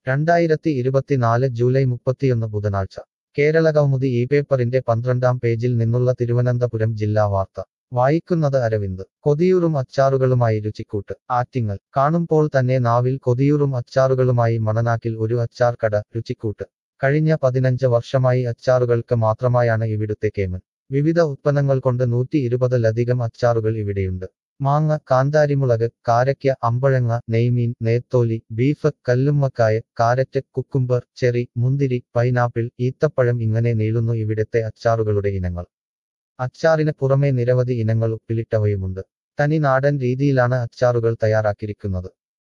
രണ്ടായിരത്തി ഇരുപത്തിനാല് ജൂലൈ മുപ്പത്തിയൊന്ന് ബുധനാഴ്ച കേരള കൗമുദി ഈ പേപ്പറിന്റെ പന്ത്രണ്ടാം പേജിൽ നിന്നുള്ള തിരുവനന്തപുരം ജില്ലാ വാർത്ത വായിക്കുന്നത് അരവിന്ദ് കൊതിയൂറും അച്ചാറുകളുമായി രുചിക്കൂട്ട് ആറ്റിങ്ങൽ കാണുമ്പോൾ തന്നെ നാവിൽ കൊതിയൂറും അച്ചാറുകളുമായി മണനാക്കിൽ ഒരു അച്ചാർ കട രുചിക്കൂട്ട് കഴിഞ്ഞ പതിനഞ്ച് വർഷമായി അച്ചാറുകൾക്ക് മാത്രമായാണ് ഇവിടുത്തെ കേമൻ വിവിധ ഉത്പന്നങ്ങൾ കൊണ്ട് നൂറ്റി ഇരുപതിലധികം അച്ചാറുകൾ ഇവിടെയുണ്ട് മാങ്ങ കാന്താരിമുളക് കാരയ്ക്ക അമ്പഴങ്ങ നെയ്മീൻ നേത്തോലി ബീഫ് കല്ലുമ്മക്കായ കാരറ്റ് കുക്കുംബർ ചെറി മുന്തിരി പൈനാപ്പിൾ ഈത്തപ്പഴം ഇങ്ങനെ നീളുന്നു ഇവിടുത്തെ അച്ചാറുകളുടെ ഇനങ്ങൾ അച്ചാറിന് പുറമെ നിരവധി ഇനങ്ങൾ ഉപ്പിലിട്ടവയുമുണ്ട് തനി നാടൻ രീതിയിലാണ് അച്ചാറുകൾ തയ്യാറാക്കിയിരിക്കുന്നത്